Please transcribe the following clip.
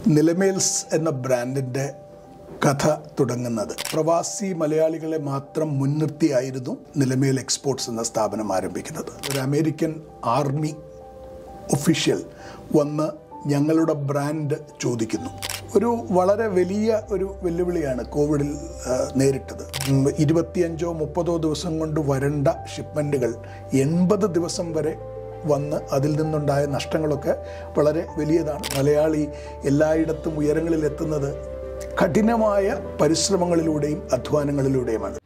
നിലമേൽസ് എന്ന ബ്രാൻഡിൻ്റെ കഥ തുടങ്ങുന്നത് പ്രവാസി മലയാളികളെ മാത്രം മുൻനിർത്തിയായിരുന്നു നിലമേൽ എക്സ്പോർട്സ് എന്ന സ്ഥാപനം ആരംഭിക്കുന്നത് ഒരു അമേരിക്കൻ ആർമി ഒഫീഷ്യൽ വന്ന് ഞങ്ങളുടെ ബ്രാൻഡ് ചോദിക്കുന്നു ഒരു വളരെ വലിയ ഒരു വെല്ലുവിളിയാണ് കോവിഡിൽ ആ, നേരിട്ടത് ഉം, ഇരുപത്തിയഞ്ചോ മുപ്പതോ ദിവസം കൊണ്ട് വരണ്ട ഷിപ്മെൻറ്റുകൾ എൺപത് ദിവസം വരെ വന്ന് അതിൽ നിന്നുണ്ടായ നഷ്ടങ്ങളൊക്കെ വളരെ വലിയതാണ് മലയാളി എല്ലായിടത്തും ഉയരങ്ങളിൽ എത്തുന്നത് കഠിനമായ പരിശ്രമങ്ങളിലൂടെയും അധ്വാനങ്ങളിലൂടെയുമാണ്